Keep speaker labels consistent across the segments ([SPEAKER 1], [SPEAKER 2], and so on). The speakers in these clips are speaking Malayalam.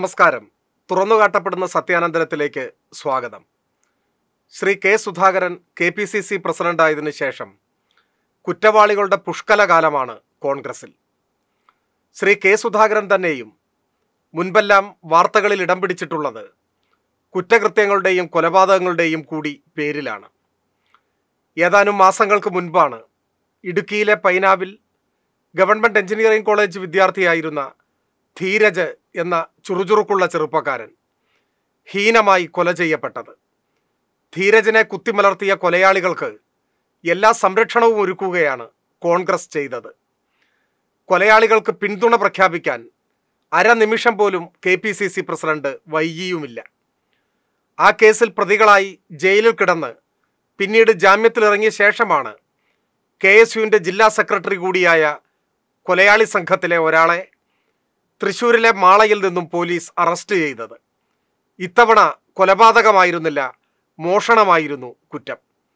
[SPEAKER 1] നമസ്കാരം തുറന്നുകാട്ടപ്പെടുന്ന സത്യാനന്തരത്തിലേക്ക് സ്വാഗതം Shri K Sudhakaran K P C C പ്രസിഡന്റായതിനു ശേഷം കുറ്റവാളികളുടെ പുഷ്കല കാലമാണ് കോൺഗ്രസിൽ ശ്രീ കെ സുധാകരൻ തന്നെയും മുൻപെല്ലാം വാർത്തകളിൽ ഇടം പിടിച്ചിട്ടുള്ളത് കുറ്റകൃത്യങ്ങളുടെയും കൊലപാതകങ്ങളുടെയും കൂടി പേരിലാണ് ഏതാനും മാസങ്ങൾക്ക് മുൻപാണ് ഇടുക്കിയിലെ പൈനാവിൽ ഗവൺമെൻറ് എഞ്ചിനീയറിംഗ് കോളേജ് വിദ്യാർത്ഥിയായിരുന്ന ധീരജ് എന്ന ചുറുചുറുക്കുള്ള ചെറുപ്പക്കാരൻ ഹീനമായി കൊല ചെയ്യപ്പെട്ടത് ധീരജിനെ കുത്തിമലർത്തിയ കൊലയാളികൾക്ക് എല്ലാ സംരക്ഷണവും ഒരുക്കുകയാണ് കോൺഗ്രസ് ചെയ്തത് കൊലയാളികൾക്ക് പിന്തുണ പ്രഖ്യാപിക്കാൻ അരനിമിഷം പോലും K P C C president വൈകിയുമില്ല ആ കേസിൽ പ്രതികളായി ജയിലിൽ കിടന്ന് പിന്നീട് ജാമ്യത്തിലിറങ്ങിയ ശേഷമാണ് കെ എസ് യുവിൻ്റെ ജില്ലാ സെക്രട്ടറി കൂടിയായ കൊലയാളി സംഘത്തിലെ ഒരാളെ തൃശൂരിലെ മാളയിൽ നിന്നും പോലീസ് അറസ്റ്റ് ചെയ്തത് ഇത്തവണ കൊലപാതകമായിരുന്നില്ല മോഷണമായിരുന്നു കുറ്റം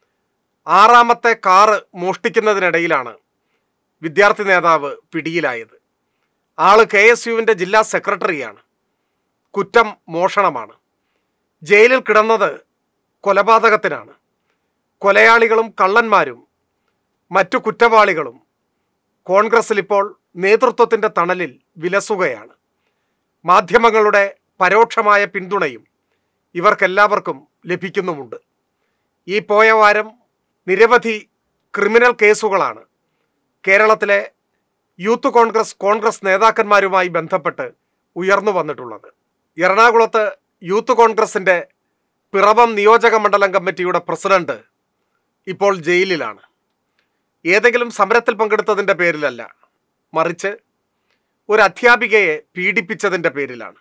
[SPEAKER 1] ആറാമത്തെ കാറ് മോഷ്ടിക്കുന്നതിനിടയിലാണ് വിദ്യാർത്ഥി നേതാവ് പിടിയിലായത് ആള് കെ എസ് യുവിൻ്റെ ജില്ലാ സെക്രട്ടറിയാണ് കുറ്റം മോഷണമാണ് ജയിലിൽ കിടന്നത് കൊലപാതകത്തിനാണ് കൊലയാളികളും കള്ളന്മാരും മറ്റു കുറ്റവാളികളും കോൺഗ്രസിൽ ഇപ്പോൾ നേതൃത്വത്തിൻ്റെ തണലിൽ വിലസുകയാണ് മാധ്യമങ്ങളുടെ പരോക്ഷമായ പിന്തുണയും ഇവർക്കെല്ലാവർക്കും ലഭിക്കുന്നുമുണ്ട് ഈ പോയ വാരം നിരവധി ക്രിമിനൽ കേസുകളാണ് കേരളത്തിലെ യൂത്ത് കോൺഗ്രസ് കോൺഗ്രസ് നേതാക്കന്മാരുമായി ബന്ധപ്പെട്ട് ഉയർന്നു വന്നിട്ടുള്ളത് എറണാകുളത്ത് യൂത്ത് കോൺഗ്രസിൻ്റെ പിറവം നിയോജക മണ്ഡലം കമ്മിറ്റിയുടെ പ്രസിഡന്റ് ഇപ്പോൾ ജയിലിലാണ് ഏതെങ്കിലും സമരത്തിൽ പങ്കെടുത്തതിൻ്റെ പേരിലല്ല മറിച്ച് ഒരു അധ്യാപികയെ പീഡിപ്പിച്ചതിൻ്റെ പേരിലാണ്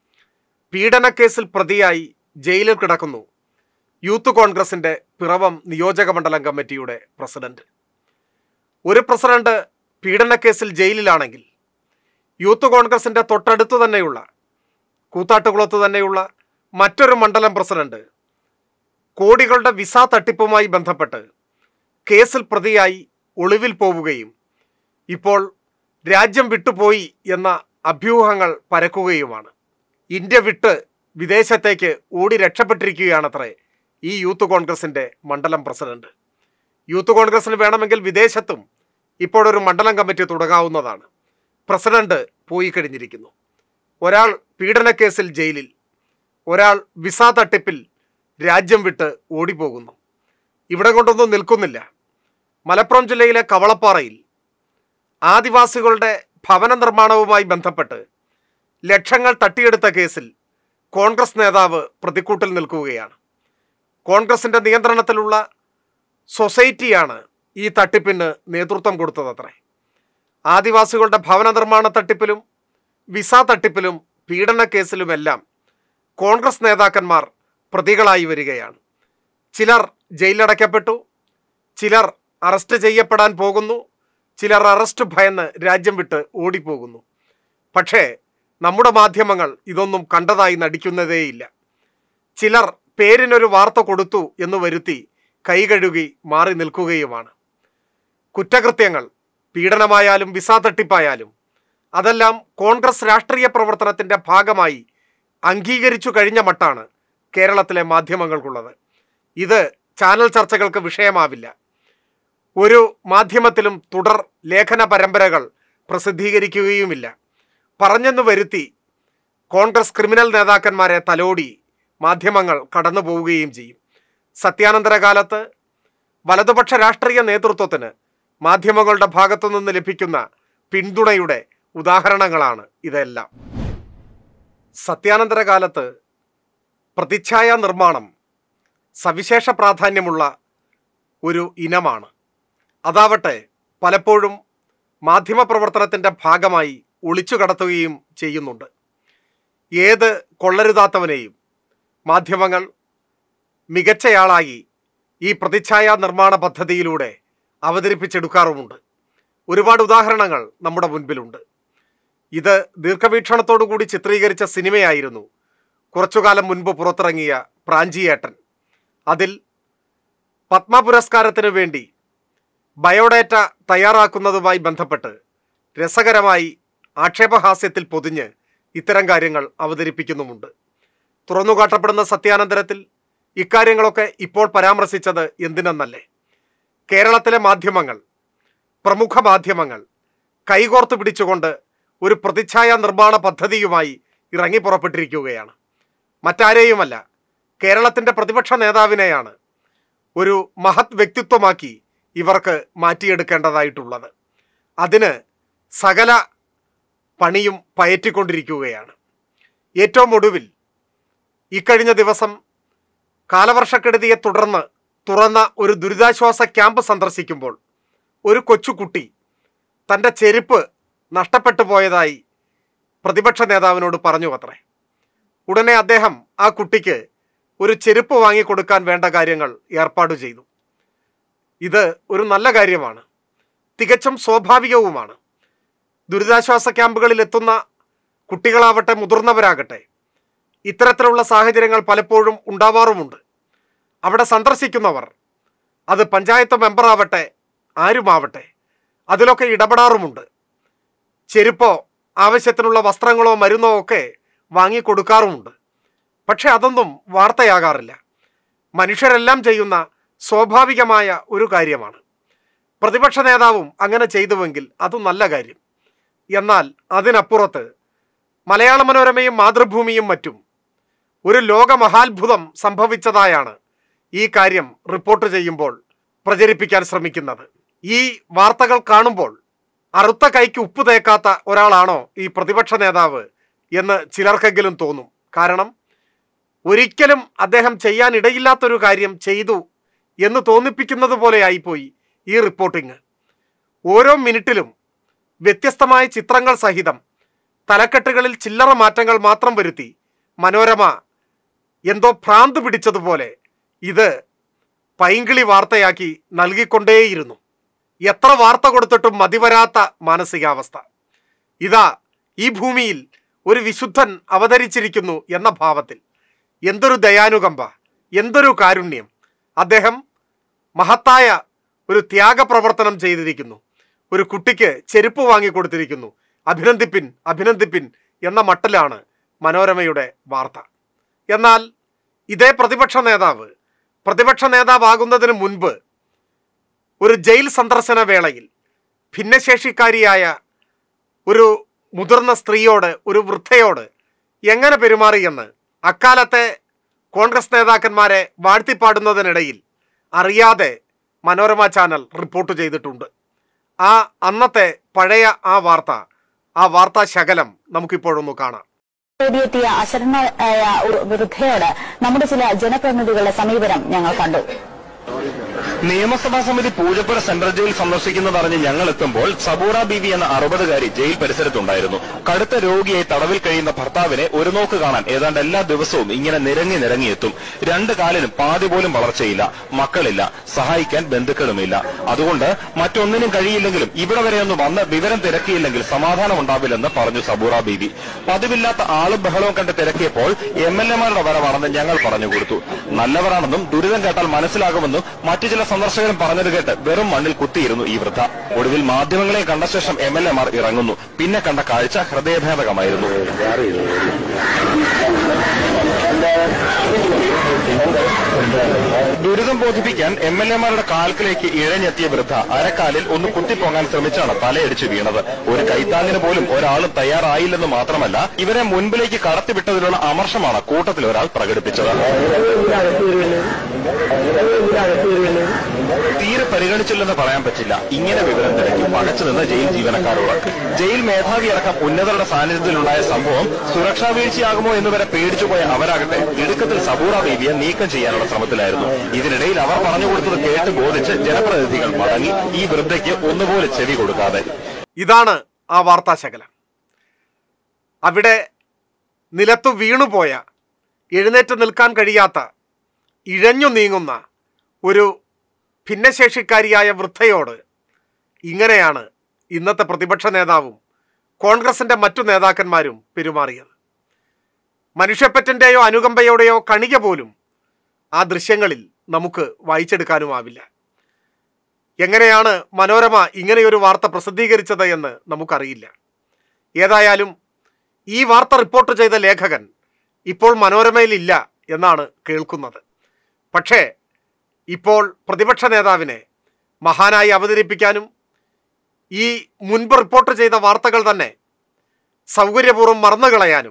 [SPEAKER 1] പീഡനക്കേസിൽ പ്രതിയായി ജയിലിൽ കിടക്കുന്നു യൂത്ത് കോൺഗ്രസിൻ്റെ പിറവം നിയോജക മണ്ഡലം കമ്മിറ്റിയുടെ പ്രസിഡന്റ് ഒരു പ്രസിഡന്റ് പീഡനക്കേസിൽ ജയിലിലാണെങ്കിൽ യൂത്ത് കോൺഗ്രസിൻ്റെ തൊട്ടടുത്തു തന്നെയുള്ള കൂത്താട്ടുകുളത്ത് തന്നെയുള്ള മറ്റൊരു മണ്ഡലം പ്രസിഡന്റ് കോടികളുടെ വിസ തട്ടിപ്പുമായി ബന്ധപ്പെട്ട് കേസിൽ പ്രതിയായി ഒളിവിൽ പോവുകയും ഇപ്പോൾ രാജ്യം വിട്ടുപോയി എന്ന അഭ്യൂഹങ്ങൾ പരക്കുകയുമാണ് ഇന്ത്യ വിട്ട് വിദേശത്തേക്ക് ഓടി രക്ഷപ്പെട്ടിരിക്കുകയാണത്രേ ഈ യൂത്ത് കോൺഗ്രസിൻ്റെ മണ്ഡലം പ്രസിഡന്റ് യൂത്ത് കോൺഗ്രസിന് വേണമെങ്കിൽ വിദേശത്തും ഇപ്പോഴൊരു മണ്ഡലം കമ്മിറ്റി തുടങ്ങാവുന്നതാണ് പ്രസിഡന്റ് പോയി കഴിഞ്ഞിരിക്കുന്നു ഒരാൾ പീഡനക്കേസിൽ ജയിലിൽ ഒരാൾ വിസ തട്ടിപ്പിൽ രാജ്യം വിട്ട് ഓടിപ്പോകുന്നു ഇവിടെ കൊണ്ടൊന്നും നിൽക്കുന്നില്ല മലപ്പുറം ജില്ലയിലെ കവളപ്പാറയിൽ ആദിവാസികളുടെ ഭവന നിർമ്മാണവുമായി ബന്ധപ്പെട്ട് ലക്ഷങ്ങൾ തട്ടിയെടുത്ത കേസിൽ കോൺഗ്രസ് നേതാവ് പ്രതിക്കൂട്ടിൽ നിൽക്കുകയാണ് കോൺഗ്രസിൻ്റെ നിയന്ത്രണത്തിലുള്ള സൊസൈറ്റിയാണ് ഈ തട്ടിപ്പിന് നേതൃത്വം കൊടുത്തതത്രേ ആദിവാസികളുടെ ഭവന നിർമ്മാണ തട്ടിപ്പിലും വിസ തട്ടിപ്പിലും പീഡന കേസിലുമെല്ലാം കോൺഗ്രസ് നേതാക്കന്മാർ പ്രതികളായി വരികയാണ് ചിലർ ജയിലിലടയ്ക്കപ്പെട്ടു ചിലർ അറസ്റ്റ് ചെയ്യപ്പെടാൻ പോകുന്നു ചിലർ അറസ്റ്റ് ഭയന്ന് രാജ്യം വിട്ട് ഓടിപ്പോകുന്നു പക്ഷേ നമ്മുടെ മാധ്യമങ്ങൾ ഇതൊന്നും കണ്ടതായി നടിക്കുന്നതേയില്ല ചിലർ പേരിനൊരു വാർത്ത കൊടുത്തു എന്ന് വരുത്തി കൈകഴുകി മാറി നിൽക്കുകയുമാണ് കുറ്റകൃത്യങ്ങൾ പീഡനമായാലും വിസ തട്ടിപ്പായാലും അതെല്ലാം കോൺഗ്രസ് രാഷ്ട്രീയ പ്രവർത്തനത്തിൻ്റെ ഭാഗമായി അംഗീകരിച്ചു കഴിഞ്ഞ മട്ടാണ് കേരളത്തിലെ മാധ്യമങ്ങൾക്കുള്ളത് ഇത് ചാനൽ ചർച്ചകൾക്ക് വിഷയമാവില്ല ഒരു മാധ്യമത്തിലും തുടർ ലേഖന പരമ്പരകൾ പ്രസിദ്ധീകരിക്കുകയുമില്ല പറഞ്ഞെന്ന് വരുത്തി കോൺഗ്രസ് ക്രിമിനൽ നേതാക്കന്മാരെ തലോടി മാധ്യമങ്ങൾ കടന്നു പോവുകയും ചെയ്യും സത്യാനന്തര കാലത്ത് വലതുപക്ഷ രാഷ്ട്രീയ നേതൃത്വത്തിന് മാധ്യമങ്ങളുടെ ഭാഗത്തു നിന്ന് ലഭിക്കുന്ന പിന്തുണയുടെ ഉദാഹരണങ്ങളാണ് ഇതെല്ലാം സത്യാനന്തര കാലത്ത് പ്രതിച്ഛായ നിർമ്മാണം സവിശേഷ പ്രാധാന്യമുള്ള ഒരു ഇനമാണ് അതാവട്ടെ പലപ്പോഴും മാധ്യമപ്രവർത്തനത്തിൻ്റെ ഭാഗമായി ഒളിച്ചു കടത്തുകയും ചെയ്യുന്നുണ്ട് ഏത് കൊള്ളരുതാത്തവനെയും മാധ്യമങ്ങൾ മികച്ചയാളായി ഈ പ്രതിച്ഛായ നിർമ്മാണ പദ്ധതിയിലൂടെ അവതരിപ്പിച്ചെടുക്കാറുമുണ്ട് ഒരുപാട് ഉദാഹരണങ്ങൾ നമ്മുടെ മുൻപിലുണ്ട് ഇത് ദീർഘവീക്ഷണത്തോടു കൂടി ചിത്രീകരിച്ച സിനിമയായിരുന്നു കുറച്ചുകാലം മുൻപ് പുറത്തിറങ്ങിയ പ്രാഞ്ചിയേട്ടൻ അതിൽ പത്മ പുരസ്കാരത്തിന് വേണ്ടി ബയോഡേറ്റ തയ്യാറാക്കുന്നതുമായി ബന്ധപ്പെട്ട് രസകരമായി ആക്ഷേപഹാസ്യത്തിൽ പൊതിഞ്ഞ് ഇത്തരം കാര്യങ്ങൾ അവതരിപ്പിക്കുന്നുമുണ്ട് തുറന്നുകാട്ടപ്പെടുന്ന സത്യാനന്തരത്തിൽ ഇക്കാര്യങ്ങളൊക്കെ ഇപ്പോൾ പരാമർശിച്ചത് എന്തിനെന്നല്ലേ കേരളത്തിലെ മാധ്യമങ്ങൾ പ്രമുഖ മാധ്യമങ്ങൾ കൈകോർത്ത് പിടിച്ചുകൊണ്ട് ഒരു പ്രതിച്ഛായ നിർമ്മാണ പദ്ധതിയുമായി ഇറങ്ങി പുറപ്പെട്ടിരിക്കുകയാണ് മറ്റാരെയുമല്ല കേരളത്തിൻ്റെ പ്രതിപക്ഷ നേതാവിനെയാണ് ഒരു മഹത് വ്യക്തിത്വമാക്കി ഇവർക്ക് മാറ്റിയെടുക്കേണ്ടതായിട്ടുള്ളത് അതിന് സകല പണിയും പയറ്റിക്കൊണ്ടിരിക്കുകയാണ് ഏറ്റവും ഒടുവിൽ ഇക്കഴിഞ്ഞ ദിവസം കാലവർഷക്കെടുതിയെ തുടർന്ന് തുറന്ന ഒരു ദുരിതാശ്വാസ ക്യാമ്പ് സന്ദർശിക്കുമ്പോൾ ഒരു കൊച്ചുകുട്ടി തൻ്റെ ചെരുപ്പ് നഷ്ടപ്പെട്ടു പോയതായി പ്രതിപക്ഷ നേതാവിനോട് പറഞ്ഞു അത്രേ ഉടനെ അദ്ദേഹം ആ കുട്ടിക്ക് ഒരു ചെരുപ്പ് വാങ്ങിക്കൊടുക്കാൻ വേണ്ട കാര്യങ്ങൾ ഏർപ്പാട് ചെയ്തു ഇത് ഒരു നല്ല കാര്യമാണ് തികച്ചും സ്വാഭാവികവുമാണ് ദുരിതാശ്വാസ ക്യാമ്പുകളിൽ എത്തുന്ന കുട്ടികളാവട്ടെ മുതിർന്നവരാകട്ടെ ഇത്തരത്തിലുള്ള സാഹചര്യങ്ങൾ പലപ്പോഴും ഉണ്ടാവാറുമുണ്ട് അവിടെ സന്ദർശിക്കുന്നവർ അത് പഞ്ചായത്ത് മെമ്പറാവട്ടെ ആരുമാവട്ടെ അതിലൊക്കെ ഇടപെടാറുമുണ്ട് ചെരുപ്പോ ആവശ്യത്തിനുള്ള വസ്ത്രങ്ങളോ മരുന്നോ ഒക്കെ വാങ്ങിക്കൊടുക്കാറുമുണ്ട് പക്ഷെ അതൊന്നും വാർത്തയാകാറില്ല മനുഷ്യരെല്ലാം ചെയ്യുന്ന സ്വാഭാവികമായ ഒരു കാര്യമാണ് പ്രതിപക്ഷ നേതാവും അങ്ങനെ ചെയ്തുവെങ്കിൽ അത് നല്ല കാര്യം എന്നാൽ അതിനപ്പുറത്ത് മലയാള മനോരമയും മാതൃഭൂമിയും മറ്റും ഒരു ലോകമഹാത്ഭുതം സംഭവിച്ചതായാണ് ഈ കാര്യം റിപ്പോർട്ട് ചെയ്യുമ്പോൾ പ്രചരിപ്പിക്കാൻ ശ്രമിക്കുന്നത് ഈ വാർത്തകൾ കാണുമ്പോൾ അറുത്ത കൈക്ക് ഉപ്പ് തേക്കാത്ത ഒരാളാണോ ഈ പ്രതിപക്ഷ നേതാവ് എന്ന് ചിലർക്കെങ്കിലും തോന്നും കാരണം ഒരിക്കലും അദ്ദേഹം ചെയ്യാൻ ഇടയില്ലാത്തൊരു കാര്യം ചെയ്തു എന്ന് തോന്നിപ്പിക്കുന്നത് പോലെയായിപ്പോയി ഈ റിപ്പോർട്ടിങ് ഓരോ മിനിറ്റിലും വ്യത്യസ്തമായ ചിത്രങ്ങൾ സഹിതം തലക്കെട്ടുകളിൽ ചില്ലറ മാറ്റങ്ങൾ മാത്രം വരുത്തി മനോരമ എന്തോ ഭ്രാന്ത് പിടിച്ചതുപോലെ ഇത് പൈങ്കിളി വാർത്തയാക്കി നൽകിക്കൊണ്ടേയിരുന്നു എത്ര വാർത്ത കൊടുത്തിട്ടും മതിവരാത്ത മാനസികാവസ്ഥ ഇതാ ഈ ഭൂമിയിൽ ഒരു വിശുദ്ധൻ അവതരിച്ചിരിക്കുന്നു എന്ന ഭാവത്തിൽ എന്തൊരു ദയാനുകമ്പ എന്തൊരു കാരുണ്യം അദ്ദേഹം മഹത്തായ ഒരു ത്യാഗപ്രവർത്തനം ചെയ്തിരിക്കുന്നു ഒരു കുട്ടിക്ക് ചെരുപ്പ് വാങ്ങിക്കൊടുത്തിരിക്കുന്നു അഭിനന്ദിപ്പിൻ അഭിനന്ദിപ്പിൻ എന്ന മട്ടിലാണ് മനോരമയുടെ വാർത്ത എന്നാൽ ഇതേ പ്രതിപക്ഷ നേതാവ് പ്രതിപക്ഷ നേതാവാകുന്നതിന് മുൻപ് ഒരു ജയിൽ സന്ദർശന വേളയിൽ ഭിന്നശേഷിക്കാരിയായ ഒരു മുതിർന്ന സ്ത്രീയോട് ഒരു വൃദ്ധയോട് എങ്ങനെ പെരുമാറിയെന്ന് അക്കാലത്തെ കോൺഗ്രസ് നേതാക്കന്മാരെ വാഴ്ത്തിപ്പാടുന്നതിനിടയിൽ അറിയാതെ മനോരമ ചാനൽ റിപ്പോർട്ട് ചെയ്തിട്ടുണ്ട് ആ അന്നത്തെ പഴയ ആ വാർത്ത ആ വാർത്താ ശകലം നമുക്കിപ്പോഴൊന്ന് കാണാം
[SPEAKER 2] ഓടിയെത്തിയ അശരണയായ ഒരു വൃദ്ധയോട് നമ്മുടെ ചില ജനപ്രതിനിധികളുടെ സമീപനം ഞങ്ങൾ കണ്ടു
[SPEAKER 3] നിയമസഭാ സമിതി പൂജപ്പുര സെൻട്രൽ ജയിൽ സന്ദർശിക്കുന്നതറിഞ്ഞ് ഞങ്ങൾ എത്തുമ്പോൾ സബൂറ ബീവി എന്ന അറുപതുകാരി ജയിൽ പരിസരത്തുണ്ടായിരുന്നു കടുത്ത രോഗിയായി തടവിൽ കഴിയുന്ന ഭർത്താവിനെ ഒരു നോക്ക് കാണാൻ ഏതാണ്ട് എല്ലാ ദിവസവും ഇങ്ങനെ നിരങ്ങി നിരങ്ങി എത്തും രണ്ട് കാലിനും പാതി പോലും വളർച്ചയില്ല മക്കളില്ല സഹായിക്കാൻ ബന്ധുക്കളുമില്ല അതുകൊണ്ട് മറ്റൊന്നിനും കഴിയില്ലെങ്കിലും ഇവിടെ വരെ ഒന്ന് വന്ന് വിവരം തിരക്കിയില്ലെങ്കിൽ സമാധാനം ഉണ്ടാവില്ലെന്ന് പറഞ്ഞു സബൂറ ബീവി പതിവില്ലാത്ത ആളും ബഹളവും കണ്ട് തിരക്കിയപ്പോൾ എം എൽ എമാരുടെ വരവാണെന്ന് ഞങ്ങൾ പറഞ്ഞു കൊടുത്തു നല്ലവരാണെന്നും ദുരിതം കേട്ടാൽ മനസ്സിലാകുമെന്നും മറ്റു ചില സന്ദർശകരും പറഞ്ഞത് കേട്ട് വെറും മണ്ണിൽ കുത്തിയിരുന്നു ഈ വൃദ്ധ ഒടുവിൽ മാധ്യമങ്ങളെ കണ്ട ശേഷം എം എൽ എമാർ ഇറങ്ങുന്നു പിന്നെ കണ്ട കാഴ്ച ഹൃദയഭേദകമായിരുന്നു ദുരിതം ബോധിപ്പിക്കാൻ എം എൽ എമാരുടെ കാൽക്കിലേക്ക് ഇഴഞ്ഞെത്തിയ വൃദ്ധ അരക്കാലിൽ ഒന്ന് കുത്തിപ്പൊങ്ങാൻ ശ്രമിച്ചാണ് തലയടിച്ചു വീണത് ഒരു കൈത്താങ്ങിന് പോലും ഒരാളും തയ്യാറായില്ലെന്ന് മാത്രമല്ല ഇവരെ മുൻപിലേക്ക് കടത്തിവിട്ടതിലുള്ള അമർഷമാണ് കൂട്ടത്തിൽ ഒരാൾ പ്രകടിപ്പിച്ചത് തീരെ പരിഗണിച്ചില്ലെന്ന് പറയാൻ പറ്റില്ല ഇങ്ങനെ വിവരം തിരക്കി പകച്ചു നിന്ന ജയിൽ ജീവനക്കാരോട് ജയിൽ മേധാവി അടക്കം ഉന്നതരുടെ സാന്നിധ്യത്തിലുണ്ടായ സംഭവം സുരക്ഷാ വീഴ്ചയാകുമോ എന്ന് വരെ പേടിച്ചുപോയ അവരാകട്ടെ ഇടുക്കത്തിൽ സബൂറ ബേബിയെ നീക്കം ചെയ്യാനുള്ള ശ്രമത്തിലായിരുന്നു ഇതിനിടയിൽ അവർ പറഞ്ഞു കൊടുത്തത് കേട്ട് ബോധിച്ച് ജനപ്രതിനിധികൾ മടങ്ങി ഈ വൃദ്ധയ്ക്ക് ഒന്നുപോലെ ചെവി കൊടുക്കാതെ
[SPEAKER 1] ഇതാണ് ആ വാർത്താശകലം അവിടെ നിലത്തു വീണുപോയ എഴുന്നേറ്റ് നിൽക്കാൻ കഴിയാത്ത ഇഴഞ്ഞു നീങ്ങുന്ന ഒരു ഭിന്നശേഷിക്കാരിയായ വൃദ്ധയോട് ഇങ്ങനെയാണ് ഇന്നത്തെ പ്രതിപക്ഷ നേതാവും കോൺഗ്രസിൻ്റെ മറ്റു നേതാക്കന്മാരും പെരുമാറിയത് മനുഷ്യപ്പറ്റിൻ്റെയോ അനുകമ്പയോടെയോ കണിക പോലും ആ ദൃശ്യങ്ങളിൽ നമുക്ക് വായിച്ചെടുക്കാനുമാവില്ല എങ്ങനെയാണ് മനോരമ ഇങ്ങനെയൊരു വാർത്ത പ്രസിദ്ധീകരിച്ചത് എന്ന് നമുക്കറിയില്ല ഏതായാലും ഈ വാർത്ത റിപ്പോർട്ട് ചെയ്ത ലേഖകൻ ഇപ്പോൾ മനോരമയിലില്ല എന്നാണ് കേൾക്കുന്നത് പക്ഷേ ഇപ്പോൾ പ്രതിപക്ഷ നേതാവിനെ മഹാനായി അവതരിപ്പിക്കാനും ഈ മുൻപ് റിപ്പോർട്ട് ചെയ്ത വാർത്തകൾ തന്നെ സൗകര്യപൂർവ്വം മറന്നുകളയാനും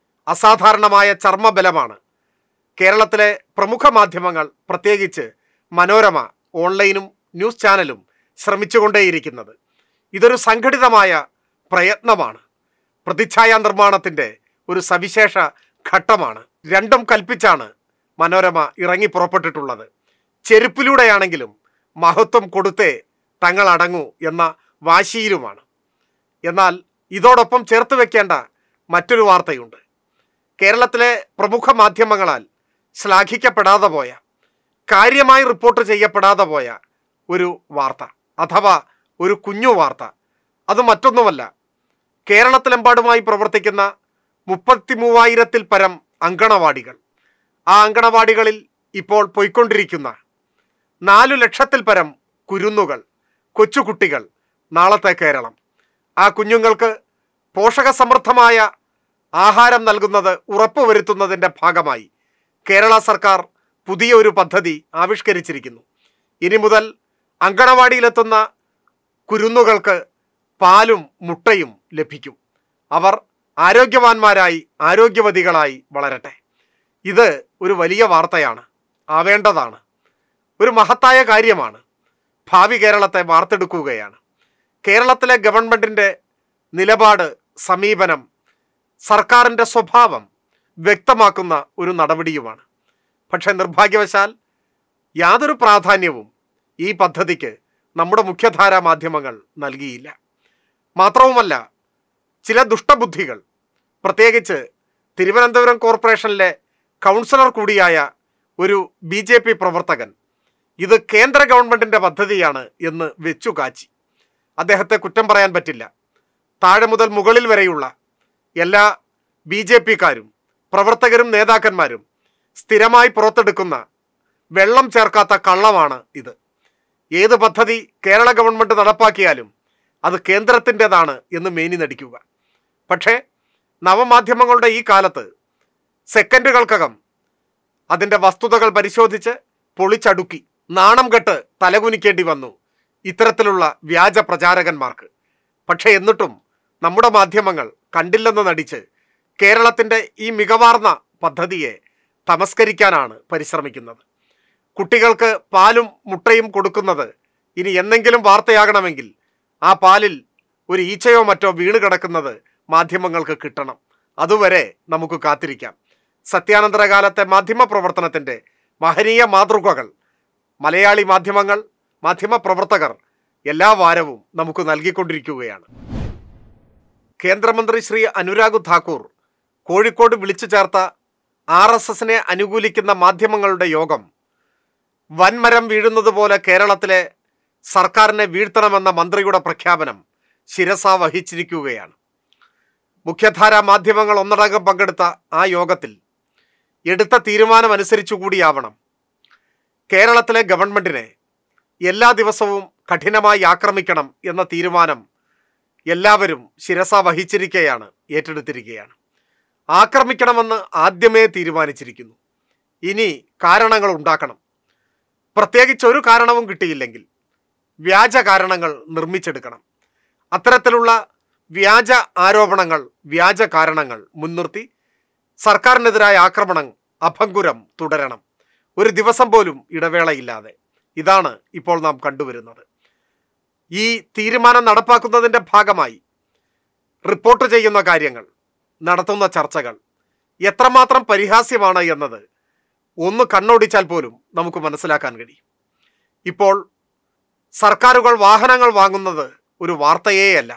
[SPEAKER 1] അസാധാരണമായ ചർമ്മബലമാണ് കേരളത്തിലെ പ്രമുഖ മാധ്യമങ്ങൾ പ്രത്യേകിച്ച് മനോരമ ഓൺലൈനും ന്യൂസ് ചാനലും ശ്രമിച്ചുകൊണ്ടേയിരിക്കുന്നത് ഇതൊരു സംഘടിതമായ പ്രയത്നമാണ് പ്രതിച്ഛായ നിർമ്മാണത്തിൻ്റെ ഒരു സവിശേഷ ഘട്ടമാണ് രണ്ടും കൽപ്പിച്ചാണ് മനോരമ ഇറങ്ങി പുറപ്പെട്ടിട്ടുള്ളത് ചെരുപ്പിലൂടെയാണെങ്കിലും മഹത്വം കൊടുത്തേ തങ്ങൾ അടങ്ങൂ എന്ന വാശിയിലുമാണ് എന്നാൽ ഇതോടൊപ്പം ചേർത്ത് വെക്കേണ്ട മറ്റൊരു വാർത്തയുണ്ട് കേരളത്തിലെ പ്രമുഖ മാധ്യമങ്ങളാൽ ശ്ലാഘിക്കപ്പെടാതെ പോയ കാര്യമായി റിപ്പോർട്ട് ചെയ്യപ്പെടാതെ പോയ ഒരു വാർത്ത അഥവാ ഒരു കുഞ്ഞു വാർത്ത അത് മറ്റൊന്നുമല്ല കേരളത്തിലെമ്പാടുമായി പ്രവർത്തിക്കുന്ന മുപ്പത്തി മൂവായിരത്തിൽ പരം അങ്കണവാടികൾ ആ അങ്കണവാടികളിൽ ഇപ്പോൾ പോയിക്കൊണ്ടിരിക്കുന്ന നാലു ലക്ഷത്തിൽ പരം കുരുന്നുകൾ കൊച്ചുകുട്ടികൾ നാളത്തെ കേരളം ആ കുഞ്ഞുങ്ങൾക്ക് പോഷകസമൃദ്ധമായ ആഹാരം നൽകുന്നത് ഉറപ്പുവരുത്തുന്നതിൻ്റെ ഭാഗമായി കേരള സർക്കാർ പുതിയ ഒരു പദ്ധതി ആവിഷ്കരിച്ചിരിക്കുന്നു ഇനി മുതൽ അങ്കണവാടിയിലെത്തുന്ന കുരുന്നുകൾക്ക് പാലും മുട്ടയും ലഭിക്കും അവർ ആരോഗ്യവാന്മാരായി ആരോഗ്യവതികളായി വളരട്ടെ ഇത് ഒരു വലിയ വാർത്തയാണ് ആവേണ്ടതാണ് ഒരു മഹത്തായ കാര്യമാണ് ഭാവി കേരളത്തെ വാർത്തെടുക്കുകയാണ് കേരളത്തിലെ ഗവൺമെൻറ്റിൻ്റെ നിലപാട് സമീപനം സർക്കാരിൻ്റെ സ്വഭാവം വ്യക്തമാക്കുന്ന ഒരു നടപടിയുമാണ് പക്ഷേ നിർഭാഗ്യവശാൽ യാതൊരു പ്രാധാന്യവും ഈ പദ്ധതിക്ക് നമ്മുടെ മുഖ്യധാരാ മാധ്യമങ്ങൾ നൽകിയില്ല മാത്രവുമല്ല ചില ദുഷ്ടബുദ്ധികൾ പ്രത്യേകിച്ച് തിരുവനന്തപുരം കോർപ്പറേഷനിലെ കൗൺസിലർ കൂടിയായ ഒരു ബി ജെ പി പ്രവർത്തകൻ ഇത് കേന്ദ്ര ഗവൺമെൻറ്റിൻ്റെ പദ്ധതിയാണ് എന്ന് വെച്ചു കാച്ചി അദ്ദേഹത്തെ കുറ്റം പറയാൻ പറ്റില്ല താഴെ മുതൽ മുകളിൽ വരെയുള്ള എല്ലാ ബി ജെ പിക്കാരും പ്രവർത്തകരും നേതാക്കന്മാരും സ്ഥിരമായി പുറത്തെടുക്കുന്ന വെള്ളം ചേർക്കാത്ത കള്ളമാണ് ഇത് ഏത് പദ്ധതി കേരള ഗവൺമെൻറ് നടപ്പാക്കിയാലും അത് കേന്ദ്രത്തിൻ്റെതാണ് എന്ന് മേനി നടിക്കുക പക്ഷേ നവമാധ്യമങ്ങളുടെ ഈ കാലത്ത് സെക്കൻഡുകൾക്കകം അതിൻ്റെ വസ്തുതകൾ പരിശോധിച്ച് പൊളിച്ചടുക്കി നാണം കെട്ട് തലകുനിക്കേണ്ടി വന്നു ഇത്തരത്തിലുള്ള വ്യാജ പ്രചാരകന്മാർക്ക് പക്ഷേ എന്നിട്ടും നമ്മുടെ മാധ്യമങ്ങൾ കണ്ടില്ലെന്ന് നടിച്ച് കേരളത്തിൻ്റെ ഈ മികവാർന്ന പദ്ധതിയെ തമസ്കരിക്കാനാണ് പരിശ്രമിക്കുന്നത് കുട്ടികൾക്ക് പാലും മുട്ടയും കൊടുക്കുന്നത് ഇനി എന്തെങ്കിലും വാർത്തയാകണമെങ്കിൽ ആ പാലിൽ ഒരു ഈച്ചയോ മറ്റോ വീണ് കിടക്കുന്നത് മാധ്യമങ്ങൾക്ക് കിട്ടണം അതുവരെ നമുക്ക് കാത്തിരിക്കാം സത്യാനന്തര കാലത്തെ മാധ്യമ പ്രവർത്തനത്തിൻ്റെ മഹനീയ മാതൃകകൾ മലയാളി മാധ്യമങ്ങൾ മാധ്യമ പ്രവർത്തകർ എല്ലാ വാരവും നമുക്ക് നൽകിക്കൊണ്ടിരിക്കുകയാണ് കേന്ദ്രമന്ത്രി ശ്രീ അനുരാഗ് ഠാക്കൂർ കോഴിക്കോട് വിളിച്ചു ചേർത്ത ആർ എസ് എസിനെ അനുകൂലിക്കുന്ന മാധ്യമങ്ങളുടെ യോഗം വൻമരം വീഴുന്നത് പോലെ കേരളത്തിലെ സർക്കാരിനെ വീഴ്ത്തണമെന്ന മന്ത്രിയുടെ പ്രഖ്യാപനം ശിരസ വഹിച്ചിരിക്കുകയാണ് മുഖ്യധാരാ മാധ്യമങ്ങൾ ഒന്നടങ്കം പങ്കെടുത്ത ആ യോഗത്തിൽ എടുത്ത തീരുമാനമനുസരിച്ചു കൂടിയാവണം കേരളത്തിലെ ഗവൺമെൻറ്റിനെ എല്ലാ ദിവസവും കഠിനമായി ആക്രമിക്കണം എന്ന തീരുമാനം എല്ലാവരും ശിരസ വഹിച്ചിരിക്കുകയാണ് ഏറ്റെടുത്തിരിക്കുകയാണ് ആക്രമിക്കണമെന്ന് ആദ്യമേ തീരുമാനിച്ചിരിക്കുന്നു ഇനി കാരണങ്ങൾ ഉണ്ടാക്കണം പ്രത്യേകിച്ച് ഒരു കാരണവും കിട്ടിയില്ലെങ്കിൽ വ്യാജ കാരണങ്ങൾ നിർമ്മിച്ചെടുക്കണം അത്തരത്തിലുള്ള വ്യാജ ആരോപണങ്ങൾ വ്യാജ കാരണങ്ങൾ മുൻനിർത്തി സർക്കാരിനെതിരായ ആക്രമണം അഭംഗുരം തുടരണം ഒരു ദിവസം പോലും ഇടവേളയില്ലാതെ ഇതാണ് ഇപ്പോൾ നാം കണ്ടുവരുന്നത് ഈ തീരുമാനം നടപ്പാക്കുന്നതിൻ്റെ ഭാഗമായി റിപ്പോർട്ട് ചെയ്യുന്ന കാര്യങ്ങൾ നടത്തുന്ന ചർച്ചകൾ എത്രമാത്രം പരിഹാസ്യമാണ് എന്നത് ഒന്ന് കണ്ണോടിച്ചാൽ പോലും നമുക്ക് മനസ്സിലാക്കാൻ കഴിയും ഇപ്പോൾ സർക്കാരുകൾ വാഹനങ്ങൾ വാങ്ങുന്നത് ഒരു വാർത്തയേയല്ല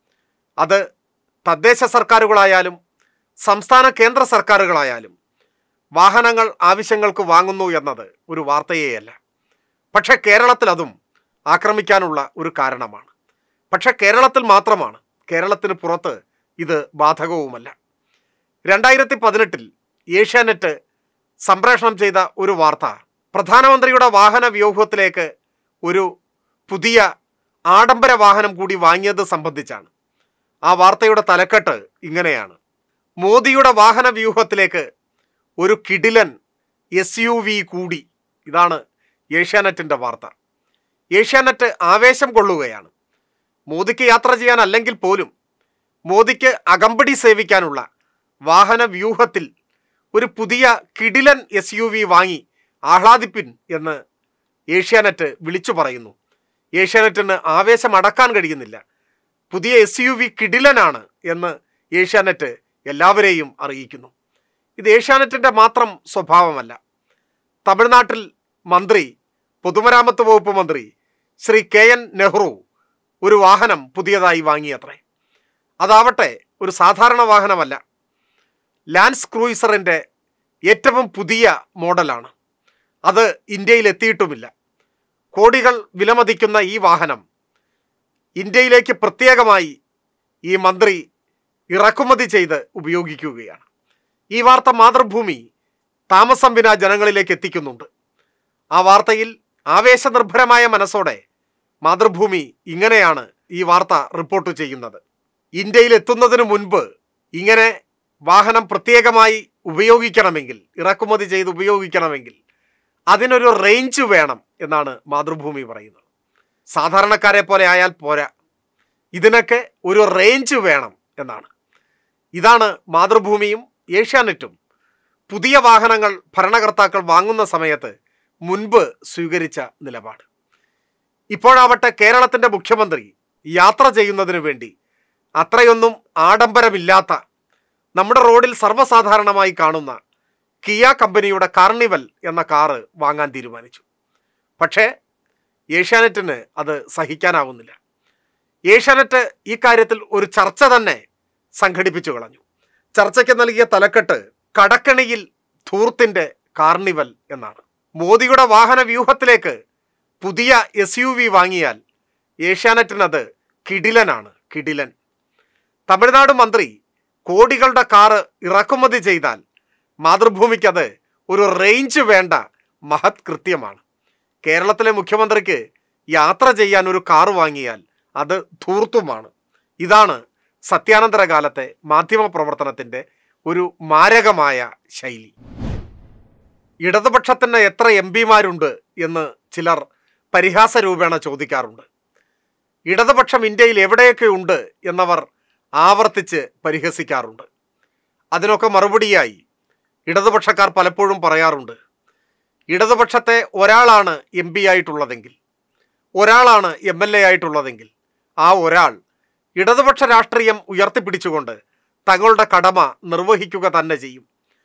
[SPEAKER 1] അത് തദ്ദേശ സർക്കാരുകളായാലും സംസ്ഥാന കേന്ദ്ര സർക്കാരുകളായാലും വാഹനങ്ങൾ ആവശ്യങ്ങൾക്ക് വാങ്ങുന്നു എന്നത് ഒരു വാർത്തയേയല്ല പക്ഷേ കേരളത്തിൽ അതും ആക്രമിക്കാനുള്ള ഒരു കാരണമാണ് പക്ഷേ കേരളത്തിൽ മാത്രമാണ് കേരളത്തിന് പുറത്ത് ഇത് ബാധകവുമല്ല രണ്ടായിരത്തി പതിനെട്ടിൽ ഏഷ്യാനെറ്റ് സംപ്രേഷണം ചെയ്ത ഒരു വാർത്ത പ്രധാനമന്ത്രിയുടെ വാഹന വ്യൂഹത്തിലേക്ക് ഒരു പുതിയ ആഡംബര വാഹനം കൂടി വാങ്ങിയത് സംബന്ധിച്ചാണ് ആ വാർത്തയുടെ തലക്കെട്ട് ഇങ്ങനെയാണ് മോദിയുടെ വാഹന വ്യൂഹത്തിലേക്ക് ഒരു കിടിലൻ എസ് യു വി കൂടി ഇതാണ് ഏഷ്യാനെറ്റിൻ്റെ വാർത്ത ഏഷ്യാനെറ്റ് ആവേശം കൊള്ളുകയാണ് മോദിക്ക് യാത്ര ചെയ്യാൻ അല്ലെങ്കിൽ പോലും മോദിക്ക് അകമ്പടി സേവിക്കാനുള്ള വാഹന വ്യൂഹത്തിൽ ഒരു പുതിയ കിടിലൻ എസ് യു വി വാങ്ങി ആഹ്ലാദിപ്പിൻ എന്ന് ഏഷ്യാനെറ്റ് വിളിച്ചു പറയുന്നു ഏഷ്യാനെറ്റിന് ആവേശം അടക്കാൻ കഴിയുന്നില്ല പുതിയ എസ് യു വി കിടിലനാണ് എന്ന് ഏഷ്യാനെറ്റ് എല്ലാവരെയും അറിയിക്കുന്നു ഇത് ഏഷ്യാനെറ്റിൻ്റെ മാത്രം സ്വഭാവമല്ല തമിഴ്നാട്ടിൽ മന്ത്രി പൊതുമരാമത്ത് വകുപ്പ് മന്ത്രി ശ്രീ കെ എൻ നെഹ്റു ഒരു വാഹനം പുതിയതായി വാങ്ങിയത്രേ അതാവട്ടെ ഒരു സാധാരണ വാഹനമല്ല ലാൻസ് ക്രൂയിസറിൻ്റെ ഏറ്റവും പുതിയ മോഡലാണ് അത് ഇന്ത്യയിൽ എത്തിയിട്ടുമില്ല കോടികൾ വിലമതിക്കുന്ന ഈ വാഹനം ഇന്ത്യയിലേക്ക് പ്രത്യേകമായി ഈ മന്ത്രി ഇറക്കുമതി ചെയ്ത് ഉപയോഗിക്കുകയാണ് ഈ വാർത്ത മാതൃഭൂമി താമസം വിന ജനങ്ങളിലേക്ക് എത്തിക്കുന്നുണ്ട് ആ വാർത്തയിൽ ആവേശനിർഭരമായ മനസ്സോടെ മാതൃഭൂമി ഇങ്ങനെയാണ് ഈ വാർത്ത റിപ്പോർട്ട് ചെയ്യുന്നത് ഇന്ത്യയിൽ എത്തുന്നതിന് മുൻപ് ഇങ്ങനെ വാഹനം പ്രത്യേകമായി ഉപയോഗിക്കണമെങ്കിൽ ഇറക്കുമതി ചെയ്ത് ഉപയോഗിക്കണമെങ്കിൽ അതിനൊരു റേഞ്ച് വേണം എന്നാണ് മാതൃഭൂമി പറയുന്നത് സാധാരണക്കാരെ പോലെ ആയാൽ പോരാ ഇതിനൊക്കെ ഒരു റേഞ്ച് വേണം എന്നാണ് ഇതാണ് മാതൃഭൂമിയും ഏഷ്യാനെറ്റും പുതിയ വാഹനങ്ങൾ ഭരണകർത്താക്കൾ വാങ്ങുന്ന സമയത്ത് മുൻപ് സ്വീകരിച്ച നിലപാട് ഇപ്പോഴാവട്ടെ കേരളത്തിൻ്റെ മുഖ്യമന്ത്രി യാത്ര ചെയ്യുന്നതിന് വേണ്ടി അത്രയൊന്നും ആഡംബരമില്ലാത്ത നമ്മുടെ റോഡിൽ സർവ്വസാധാരണമായി കാണുന്ന കിയ കമ്പനിയുടെ കാർണിവൽ എന്ന കാറ് വാങ്ങാൻ തീരുമാനിച്ചു പക്ഷേ ഏഷ്യാനെറ്റിന് അത് സഹിക്കാനാവുന്നില്ല ഏഷ്യാനെറ്റ് ഈ കാര്യത്തിൽ ഒരു ചർച്ച തന്നെ സംഘടിപ്പിച്ചു കളഞ്ഞു ചർച്ചയ്ക്ക് നൽകിയ തലക്കെട്ട് കടക്കണിയിൽ ധൂർത്തിൻ്റെ കാർണിവൽ എന്നാണ് മോദിയുടെ വാഹന വ്യൂഹത്തിലേക്ക് പുതിയ എസ് യു വി വാങ്ങിയാൽ ഏഷ്യാനെറ്റിനത് കിടിലനാണ് കിടിലൻ തമിഴ്നാട് മന്ത്രി കോടികളുടെ കാറ് ഇറക്കുമതി ചെയ്താൽ മാതൃഭൂമിക്കത് ഒരു റേഞ്ച് വേണ്ട മഹത് കൃത്യമാണ് കേരളത്തിലെ മുഖ്യമന്ത്രിക്ക് യാത്ര ചെയ്യാൻ ഒരു കാറ് വാങ്ങിയാൽ അത് ധൂർത്തുമാണ് ഇതാണ് സത്യാനന്തര കാലത്തെ മാധ്യമ പ്രവർത്തനത്തിൻ്റെ ഒരു മാരകമായ ശൈലി ഇടതുപക്ഷത്തിന് എത്ര എം പിമാരുണ്ട് എന്ന് ചിലർ പരിഹാസ രൂപേണ ചോദിക്കാറുണ്ട് ഇടതുപക്ഷം ഇന്ത്യയിൽ എവിടെയൊക്കെ ഉണ്ട് എന്നവർ ആവർത്തിച്ച് പരിഹസിക്കാറുണ്ട് അതിനൊക്കെ മറുപടിയായി ഇടതുപക്ഷക്കാർ പലപ്പോഴും പറയാറുണ്ട് ഇടതുപക്ഷത്തെ ഒരാളാണ് എം പി ആയിട്ടുള്ളതെങ്കിൽ ഒരാളാണ് എം എൽ എ ആയിട്ടുള്ളതെങ്കിൽ ആ ഒരാൾ ഇടതുപക്ഷ രാഷ്ട്രീയം ഉയർത്തിപ്പിടിച്ചുകൊണ്ട് തങ്ങളുടെ കടമ നിർവഹിക്കുക തന്നെ ചെയ്യും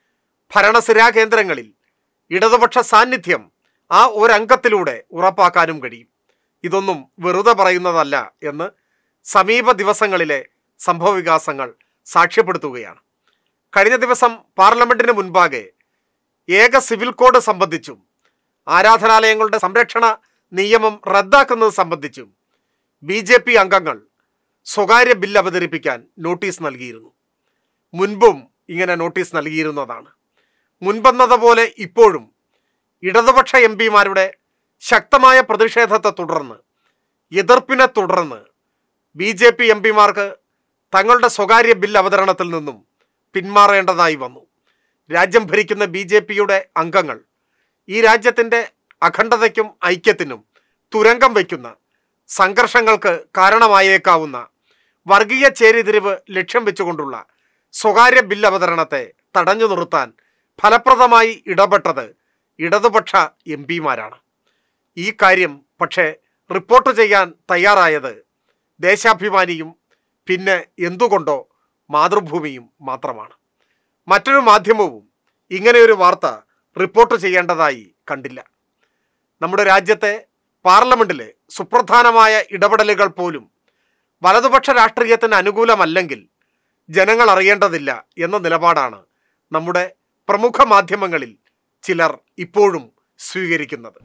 [SPEAKER 1] ഭരണസിരാ കേന്ദ്രങ്ങളിൽ ഇടതുപക്ഷ സാന്നിധ്യം ആ ഒരംഗത്തിലൂടെ ഉറപ്പാക്കാനും കഴിയും ഇതൊന്നും വെറുതെ പറയുന്നതല്ല എന്ന് സമീപ ദിവസങ്ങളിലെ സംഭവവികാസങ്ങൾ സാക്ഷ്യപ്പെടുത്തുകയാണ് കഴിഞ്ഞ ദിവസം പാർലമെന്റിന് മുൻപാകെ ഏക സിവിൽ കോഡ് സംബന്ധിച്ചും ആരാധനാലയങ്ങളുടെ സംരക്ഷണ നിയമം റദ്ദാക്കുന്നത് സംബന്ധിച്ചും ബി ജെ പി അംഗങ്ങൾ സ്വകാര്യ ബിൽ അവതരിപ്പിക്കാൻ നോട്ടീസ് നൽകിയിരുന്നു മുൻപും ഇങ്ങനെ നോട്ടീസ് നൽകിയിരുന്നതാണ് മുൻപെന്നതുപോലെ ഇപ്പോഴും ഇടതുപക്ഷ എം പിമാരുടെ ശക്തമായ പ്രതിഷേധത്തെ തുടർന്ന് എതിർപ്പിനെ തുടർന്ന് ബി ജെ പി എം പിമാർക്ക് തങ്ങളുടെ സ്വകാര്യ ബിൽ അവതരണത്തിൽ നിന്നും പിന്മാറേണ്ടതായി വന്നു രാജ്യം ഭരിക്കുന്ന ബി ജെ പിയുടെ അംഗങ്ങൾ ഈ രാജ്യത്തിൻ്റെ അഖണ്ഡതയ്ക്കും ഐക്യത്തിനും തുരങ്കം വയ്ക്കുന്ന സംഘർഷങ്ങൾക്ക് കാരണമായേക്കാവുന്ന വർഗീയ ചേരിതിരിവ് ലക്ഷ്യം വെച്ചുകൊണ്ടുള്ള സ്വകാര്യ ബിൽ അവതരണത്തെ തടഞ്ഞു നിർത്താൻ ഫലപ്രദമായി ഇടപെട്ടത് ഇടതുപക്ഷ എം പിമാരാണ് ഈ കാര്യം പക്ഷേ റിപ്പോർട്ട് ചെയ്യാൻ തയ്യാറായത് ദേശാഭിമാനിയും പിന്നെ എന്തുകൊണ്ടോ മാതൃഭൂമിയും മാത്രമാണ് മറ്റൊരു മാധ്യമവും ഇങ്ങനെയൊരു വാർത്ത റിപ്പോർട്ട് ചെയ്യേണ്ടതായി കണ്ടില്ല നമ്മുടെ രാജ്യത്തെ പാർലമെന്റിലെ സുപ്രധാനമായ ഇടപെടലുകൾ പോലും വലതുപക്ഷ രാഷ്ട്രീയത്തിന് അനുകൂലമല്ലെങ്കിൽ ജനങ്ങൾ അറിയേണ്ടതില്ല എന്ന നിലപാടാണ് നമ്മുടെ പ്രമുഖ മാധ്യമങ്ങളിൽ ചിലർ ഇപ്പോഴും സ്വീകരിക്കുന്നത്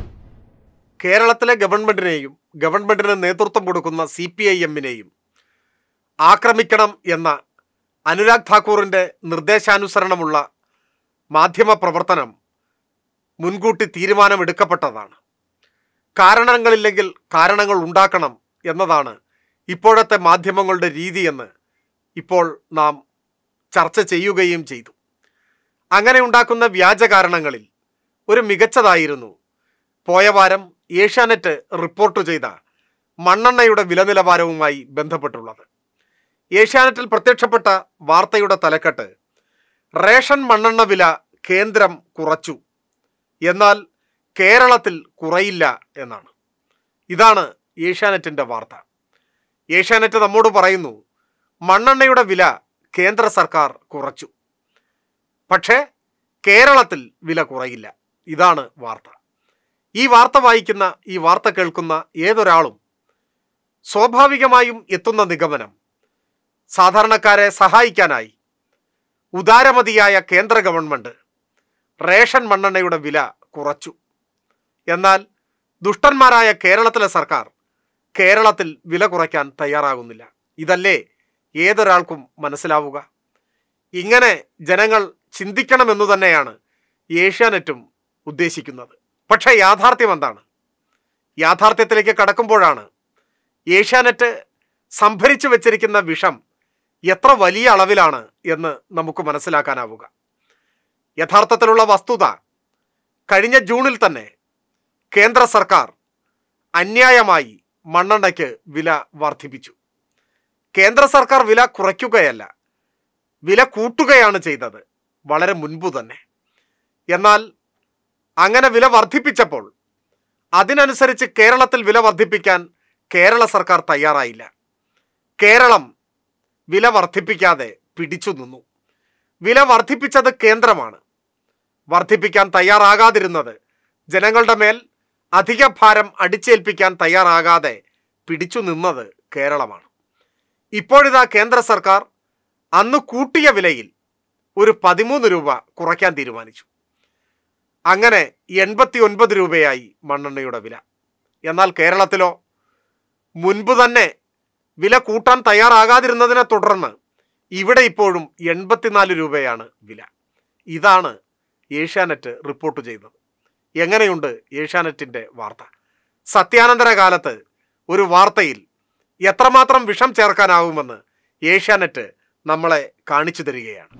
[SPEAKER 1] കേരളത്തിലെ ഗവൺമെന്റിനെയും ഗവൺമെന്റിന് നേതൃത്വം കൊടുക്കുന്ന സി പി ഐ എമ്മിനെയും ആക്രമിക്കണം എന്ന അനുരാഗ് ഠാക്കൂറിൻ്റെ നിർദ്ദേശാനുസരണമുള്ള മാധ്യമ പ്രവർത്തനം മുൻകൂട്ടി തീരുമാനമെടുക്കപ്പെട്ടതാണ് കാരണങ്ങളില്ലെങ്കിൽ കാരണങ്ങൾ ഉണ്ടാക്കണം എന്നതാണ് ഇപ്പോഴത്തെ മാധ്യമങ്ങളുടെ രീതിയെന്ന് ഇപ്പോൾ നാം ചർച്ച ചെയ്യുകയും ചെയ്തു അങ്ങനെ ഉണ്ടാക്കുന്ന വ്യാജ കാരണങ്ങളിൽ ഒരു മികച്ചതായിരുന്നു പോയ വാരം ഏഷ്യാനെറ്റ് റിപ്പോർട്ട് ചെയ്ത മണ്ണെണ്ണയുടെ വില നിലവാരവുമായി ബന്ധപ്പെട്ടുള്ളത് ഏഷ്യാനെറ്റിൽ പ്രത്യക്ഷപ്പെട്ട വാർത്തയുടെ തലക്കെട്ട് റേഷൻ മണ്ണെണ്ണ വില കേന്ദ്രം കുറച്ചു എന്നാൽ കേരളത്തിൽ കുറയില്ല എന്നാണ് ഇതാണ് ഏഷ്യാനെറ്റിൻ്റെ വാർത്ത ഏഷ്യാനെറ്റ് നമ്മോട് പറയുന്നു മണ്ണെണ്ണയുടെ വില കേന്ദ്ര സർക്കാർ കുറച്ചു പക്ഷേ കേരളത്തിൽ വില കുറയില്ല ഇതാണ് വാർത്ത ഈ വാർത്ത വായിക്കുന്ന ഈ വാർത്ത കേൾക്കുന്ന ഏതൊരാളും സ്വാഭാവികമായും എത്തുന്ന നിഗമനം സാധാരണക്കാരെ സഹായിക്കാനായി ഉദാരമതിയായ കേന്ദ്ര ഗവൺമെൻറ് റേഷൻ മണ്ണെണ്ണയുടെ വില കുറച്ചു എന്നാൽ ദുഷ്ടന്മാരായ കേരളത്തിലെ സർക്കാർ കേരളത്തിൽ വില കുറയ്ക്കാൻ തയ്യാറാകുന്നില്ല ഇതല്ലേ ഏതൊരാൾക്കും മനസ്സിലാവുക ഇങ്ങനെ ജനങ്ങൾ ചിന്തിക്കണമെന്നു തന്നെയാണ് ഏഷ്യാനെറ്റും ഉദ്ദേശിക്കുന്നത് പക്ഷേ യാഥാർത്ഥ്യം എന്താണ് യാഥാർത്ഥ്യത്തിലേക്ക് കടക്കുമ്പോഴാണ് ഏഷ്യാനെറ്റ് സംഭരിച്ചു വച്ചിരിക്കുന്ന വിഷം എത്ര വലിയ അളവിലാണ് എന്ന് നമുക്ക് മനസ്സിലാക്കാനാവുക യഥാർത്ഥത്തിലുള്ള വസ്തുത കഴിഞ്ഞ ജൂണിൽ തന്നെ കേന്ദ്ര സർക്കാർ അന്യായമായി മണ്ണെണ്ണയ്ക്ക് വില വർദ്ധിപ്പിച്ചു കേന്ദ്ര സർക്കാർ വില കുറയ്ക്കുകയല്ല വില കൂട്ടുകയാണ് ചെയ്തത് വളരെ മുൻപ് തന്നെ എന്നാൽ അങ്ങനെ വില വർദ്ധിപ്പിച്ചപ്പോൾ അതിനനുസരിച്ച് കേരളത്തിൽ വില വർദ്ധിപ്പിക്കാൻ കേരള സർക്കാർ തയ്യാറായില്ല കേരളം വില വർദ്ധിപ്പിക്കാതെ പിടിച്ചു നിന്നു വില വർദ്ധിപ്പിച്ചത് കേന്ദ്രമാണ് വർദ്ധിപ്പിക്കാൻ തയ്യാറാകാതിരുന്നത് ജനങ്ങളുടെ മേൽ അധിക ഭാരം അടിച്ചേൽപ്പിക്കാൻ തയ്യാറാകാതെ പിടിച്ചു നിന്നത് കേരളമാണ് ഇപ്പോഴിതാ കേന്ദ്ര സർക്കാർ അന്ന് കൂട്ടിയ വിലയിൽ ഒരു പതിമൂന്ന് രൂപ കുറയ്ക്കാൻ തീരുമാനിച്ചു അങ്ങനെ എൺപത്തി ഒൻപത് രൂപയായി മണ്ണെണ്ണയുടെ വില എന്നാൽ കേരളത്തിലോ മുൻപ് തന്നെ വില കൂട്ടാൻ തയ്യാറാകാതിരുന്നതിനെ തുടർന്ന് ഇവിടെ ഇപ്പോഴും എൺപത്തിനാല് രൂപയാണ് വില ഇതാണ് ഏഷ്യാനെറ്റ് റിപ്പോർട്ട് ചെയ്തത് എങ്ങനെയുണ്ട് ഏഷ്യാനെറ്റിൻ്റെ വാർത്ത സത്യാനന്തര കാലത്ത് ഒരു വാർത്തയിൽ എത്രമാത്രം വിഷം ചേർക്കാനാവുമെന്ന് ഏഷ്യാനെറ്റ് നമ്മളെ കാണിച്ചു തരികയാണ്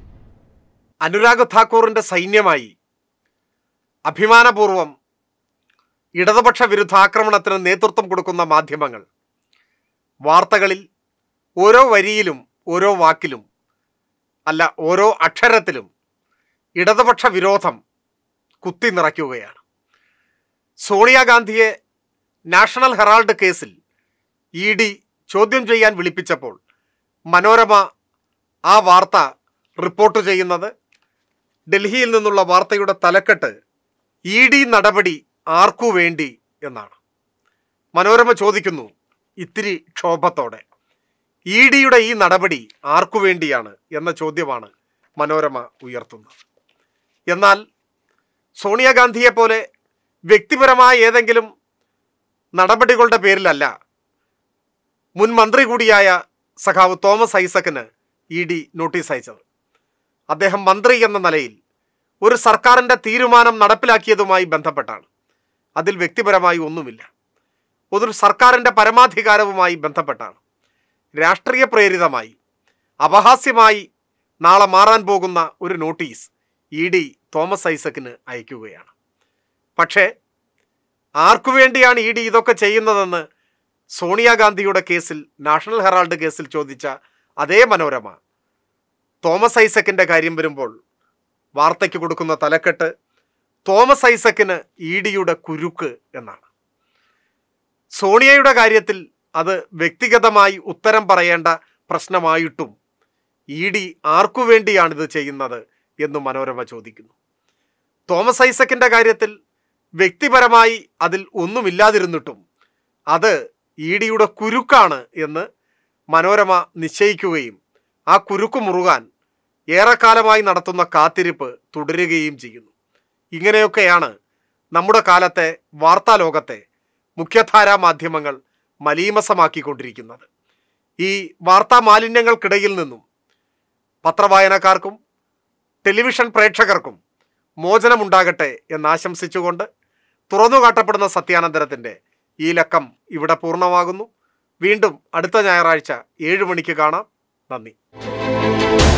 [SPEAKER 1] അനുരാഗ് താക്കൂറിൻ്റെ സൈന്യമായി അഭിമാനപൂർവം ഇടതുപക്ഷ വിരുദ്ധ ആക്രമണത്തിന് നേതൃത്വം കൊടുക്കുന്ന മാധ്യമങ്ങൾ വാർത്തകളിൽ ഓരോ വരിയിലും ഓരോ വാക്കിലും അല്ല ഓരോ അക്ഷരത്തിലും ഇടതുപക്ഷ വിരോധം കുത്തി നിറയ്ക്കുകയാണ് സോണിയാഗാന്ധിയെ നാഷണൽ ഹെറാൾഡ് കേസിൽ ഇ ഡി ചോദ്യം ചെയ്യാൻ വിളിപ്പിച്ചപ്പോൾ മനോരമ ആ വാർത്ത റിപ്പോർട്ട് ചെയ്യുന്നത് ഡൽഹിയിൽ നിന്നുള്ള വാർത്തയുടെ തലക്കെട്ട് ഇ ഡി നടപടി ആർക്കു വേണ്ടി എന്നാണ് മനോരമ ചോദിക്കുന്നു ഇത്തിരി ക്ഷോഭത്തോടെ ഇ ഡിയുടെ ഈ നടപടി ആർക്കു വേണ്ടിയാണ് എന്ന ചോദ്യമാണ് മനോരമ ഉയർത്തുന്നത് എന്നാൽ സോണിയാഗാന്ധിയെ പോലെ വ്യക്തിപരമായ ഏതെങ്കിലും നടപടികളുടെ പേരിലല്ല മുൻ മന്ത്രി കൂടിയായ സഖാവ് തോമസ് ഐസക്കിന് ഇ ഡി നോട്ടീസ് അയച്ചത് അദ്ദേഹം മന്ത്രി എന്ന നിലയിൽ ഒരു സർക്കാരിൻ്റെ തീരുമാനം നടപ്പിലാക്കിയതുമായി ബന്ധപ്പെട്ടാണ് അതിൽ വ്യക്തിപരമായി ഒന്നുമില്ല ഒരു സർക്കാരിൻ്റെ പരമാധികാരവുമായി ബന്ധപ്പെട്ടാണ് രാഷ്ട്രീയ പ്രേരിതമായി അപഹാസ്യമായി നാളെ മാറാൻ പോകുന്ന ഒരു നോട്ടീസ് ഇ ഡി തോമസ് ഐസക്കിന് അയക്കുകയാണ് പക്ഷേ ആർക്കു വേണ്ടിയാണ് ഇ ഡി ഇതൊക്കെ ചെയ്യുന്നതെന്ന് സോണിയാഗാന്ധിയുടെ കേസിൽ നാഷണൽ ഹെറാൾഡ് കേസിൽ ചോദിച്ച അതേ മനോരമ തോമസ് ഐസക്കിൻ്റെ കാര്യം വരുമ്പോൾ വാർത്തയ്ക്ക് കൊടുക്കുന്ന തലക്കെട്ട് തോമസ് ഐസക്കിന് ഇ ഡിയുടെ കുരുക്ക് എന്നാണ് സോണിയയുടെ കാര്യത്തിൽ അത് വ്യക്തിഗതമായി ഉത്തരം പറയേണ്ട പ്രശ്നമായിട്ടും ഇ ഡി ആർക്കു വേണ്ടിയാണിത് ചെയ്യുന്നത് എന്ന് മനോരമ ചോദിക്കുന്നു തോമസ് ഐസക്കിൻ്റെ കാര്യത്തിൽ വ്യക്തിപരമായി അതിൽ ഒന്നുമില്ലാതിരുന്നിട്ടും അത് ഇ ഡിയുടെ കുരുക്കാണ് എന്ന് മനോരമ നിശ്ചയിക്കുകയും ആ കുരുക്ക് മുറുകാൻ ഏറെക്കാലമായി നടത്തുന്ന കാത്തിരിപ്പ് തുടരുകയും ചെയ്യുന്നു ഇങ്ങനെയൊക്കെയാണ് നമ്മുടെ കാലത്തെ വാർത്താ ലോകത്തെ മുഖ്യധാരാ മാധ്യമങ്ങൾ മലീമസമാക്കിക്കൊണ്ടിരിക്കുന്നത് ഈ വാർത്താ മാലിന്യങ്ങൾക്കിടയിൽ നിന്നും പത്രവായനക്കാർക്കും ടെലിവിഷൻ പ്രേക്ഷകർക്കും മോചനമുണ്ടാകട്ടെ എന്നാശംസിച്ചുകൊണ്ട് തുറന്നുകാട്ടപ്പെടുന്ന സത്യാനന്തരത്തിൻ്റെ ഈ ലക്കം ഇവിടെ പൂർണ്ണമാകുന്നു വീണ്ടും അടുത്ത ഞായറാഴ്ച ഏഴ് മണിക്ക് കാണാം നന്ദി